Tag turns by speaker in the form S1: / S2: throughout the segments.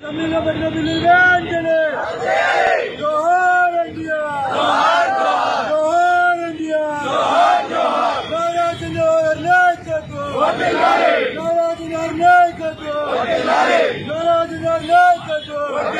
S1: అసెంబ్లీలో పెట్టిన బిల్లు వెంటనే జోహార్ ఇండియా జోహార్ ఇండియా నాగార్జున గారి నాయకత్వం నాగార్జున గారి నాయకత్వం నాగార్జున గారి నాయకత్వం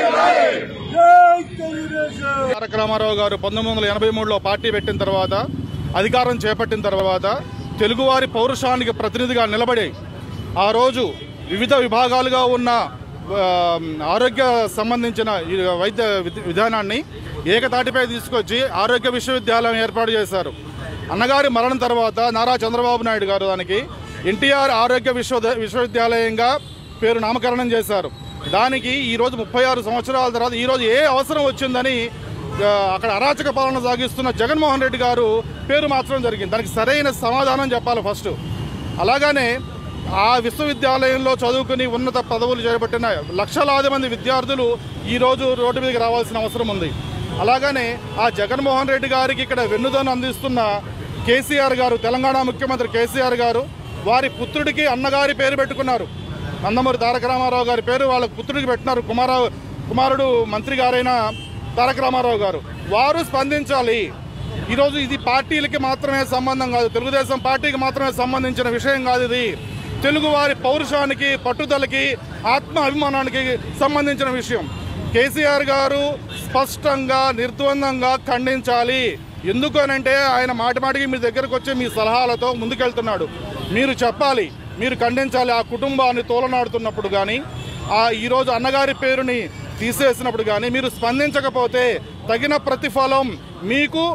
S1: జై తెలుగుదేశం
S2: తారక రామారావు గారు పంతొమ్మిది వందల ఎనభై మూడులో పార్టీ పెట్టిన తర్వాత అధికారం చేపట్టిన తర్వాత తెలుగువారి పౌరుషానికి ప్రతినిధిగా నిలబడి ఆ రోజు వివిధ విభాగాలుగా ఉన్న ఆ, ఆరోగ్య సంబంధించిన ఈ వైద్య విధ- విధానాన్ని ఏకతాటిపై తీసుకొచ్చి ఆరోగ్య విశ్వవిద్యాలయం ఏర్పాటు చేశారు అన్నగారి మరణం తర్వాత నారా చంద్రబాబు నాయుడు గారు దానికి ఎన్టీఆర్ ఆరోగ్య విశ్వ విశ్వవిద్యాలయంగా పేరు నామకరణం చేశారు దానికి ఈ రోజు ముప్పై ఆరు సంవత్సరాల తర్వాత ఈ రోజు ఏ అవసరం వచ్చిందని ఆ, అక్కడ అరాచక పాలన సాగిస్తున్న జగన్మోహన్ రెడ్డి గారు పేరు మార్చడం జరిగింది దానికి సరైన సమాధానం చెప్పాలి ఫస్ట్ అలాగనే ఆ విశ్వవిద్యాలయంలో చదువుకుని ఉన్నత పదవులు చేపట్టిన లక్షలాది మంది విద్యార్థులు ఈ రోజు రోడ్డు మీదకి రావాల్సిన అవసరం ఉంది అలాగనే ఆ జగన్మోహన్ రెడ్డి గారికి ఇక్కడ వెన్నుదన్ను అందిస్తున్న కేసీఆర్ గారు తెలంగాణ ముఖ్యమంత్రి కేసీఆర్ గారు వారి పుత్రుడికి అన్నగారి పేరు పెట్టుకున్నారు నందమూరి తారక రామారావు గారి పేరు వాళ్ళ పుత్రుడికి పెట్టినారు కుమార కుమారుడు మంత్రి గారైన తారక రామారావు గారు వారు స్పందించాలి ఈరోజు ఇది పార్టీలకి మాత్రమే సంబంధం కాదు తెలుగుదేశం పార్టీకి మాత్రమే సంబంధించిన విషయం కాదు ఇది తెలుగు వారి పౌరుషానికి పట్టుదలకి ఆత్మ అభిమానానికి సంబంధించిన విషయం కేసీఆర్ గారు స్పష్టంగా నిర్ద్వందంగా ఖండించాలి ఎందుకనంటే ఆయన మాటి మాటికి మీ దగ్గరకు వచ్చి మీ సలహాలతో ముందుకెళ్తున్నాడు మీరు చెప్పాలి మీరు ఖండించాలి ఆ కుటుంబాన్ని తోలనాడుతున్నప్పుడు కానీ ఆ ఈరోజు అన్నగారి పేరుని తీసేసినప్పుడు కానీ మీరు స్పందించకపోతే తగిన ప్రతిఫలం మీకు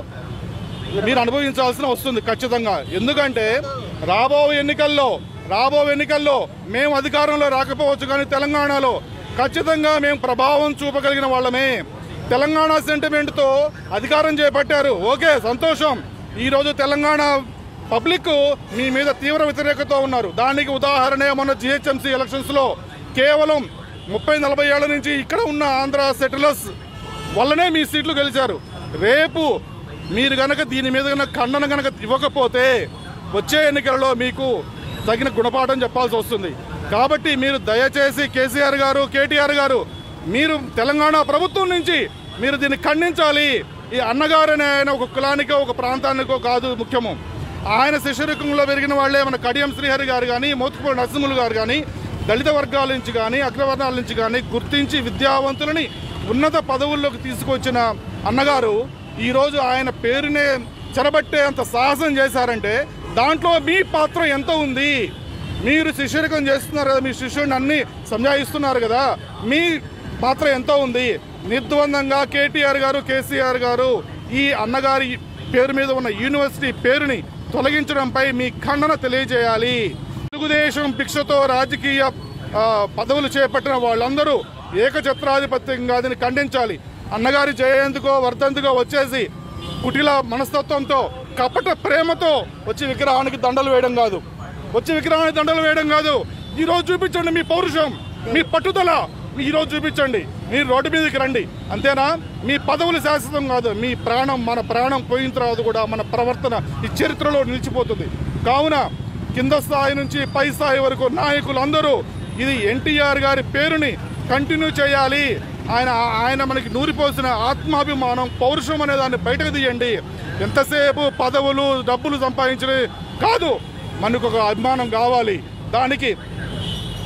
S2: మీరు అనుభవించాల్సిన వస్తుంది ఖచ్చితంగా ఎందుకంటే రాబో ఎన్నికల్లో రాబో ఎన్నికల్లో మేము అధికారంలో రాకపోవచ్చు కానీ తెలంగాణలో ఖచ్చితంగా మేము ప్రభావం చూపగలిగిన వాళ్ళమే తెలంగాణ సెంటిమెంట్తో అధికారం చేపట్టారు ఓకే సంతోషం ఈరోజు తెలంగాణ పబ్లిక్ మీ మీద తీవ్ర వ్యతిరేకతో ఉన్నారు దానికి ఉదాహరణే మొన్న జిహెచ్ఎంసీ ఎలక్షన్స్లో కేవలం ముప్పై నలభై ఏళ్ల నుంచి ఇక్కడ ఉన్న ఆంధ్ర సెటిలర్స్ వల్లనే మీ సీట్లు గెలిచారు రేపు మీరు గనక దీని మీద గనక ఖండన గనక ఇవ్వకపోతే వచ్చే ఎన్నికలలో మీకు తగిన గుణపాఠం చెప్పాల్సి వస్తుంది కాబట్టి మీరు దయచేసి కేసీఆర్ గారు కేటీఆర్ గారు మీరు తెలంగాణ ప్రభుత్వం నుంచి మీరు దీన్ని ఖండించాలి ఈ అన్నగారనే ఆయన ఒక కులానికో ఒక ప్రాంతానికో కాదు ముఖ్యము ఆయన శిశురికంలో పెరిగిన వాళ్ళే మన కడియం శ్రీహరి గారు కానీ మోత్కుపూడి నరసింహులు గారు కానీ దళిత వర్గాల నుంచి కానీ అగ్రవర్ణాల నుంచి కానీ గుర్తించి విద్యావంతులని ఉన్నత పదవుల్లోకి తీసుకొచ్చిన అన్నగారు ఈరోజు ఆయన పేరునే చెరబట్టే అంత సాహసం చేశారంటే దాంట్లో మీ పాత్ర ఎంత ఉంది మీరు శిష్యరికం చేస్తున్నారు కదా మీ శిష్యుడిని అన్ని సంజాయిస్తున్నారు కదా మీ పాత్ర ఎంత ఉంది నిర్ద్వందంగా కేటీఆర్ గారు కేసీఆర్ గారు ఈ అన్నగారి పేరు మీద ఉన్న యూనివర్సిటీ పేరుని తొలగించడంపై మీ ఖండన తెలియజేయాలి తెలుగుదేశం భిక్షతో రాజకీయ ఆ, పదవులు చేపట్టిన వాళ్ళందరూ ఏకఛత్రాధిపత్యంగా దీన్ని ఖండించాలి అన్నగారి జయంతికో వర్ధంతికో వచ్చేసి కుటిల మనస్తత్వంతో కపట ప్రేమతో వచ్చి విగ్రహానికి దండలు వేయడం కాదు వచ్చి విగ్రహానికి దండలు వేయడం కాదు ఈ రోజు చూపించండి మీ పౌరుషం మీ పట్టుదల ఈ రోజు చూపించండి మీరు రోడ్డు మీదకి రండి అంతేనా మీ పదవులు శాశ్వతం కాదు మీ ప్రాణం మన ప్రాణం పోయిన తర్వాత కూడా మన ప్రవర్తన ఈ చరిత్రలో నిలిచిపోతుంది కావున కింద స్థాయి నుంచి పై స్థాయి వరకు నాయకులు అందరూ ఇది ఎన్టీఆర్ గారి పేరుని కంటిన్యూ చేయాలి ఆయన ఆయన మనకి నూరిపోసిన ఆత్మాభిమానం పౌరుషం అనే దాన్ని బయటకు తీయండి ఎంతసేపు పదవులు డబ్బులు సంపాదించిన కాదు మనకు ఒక అభిమానం కావాలి దానికి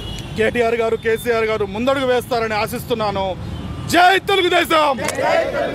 S2: కేటీఆర్ గారు కేసీఆర్ గారు ముందడుగు వేస్తారని ఆశిస్తున్నాను జై తెలుగుదేశం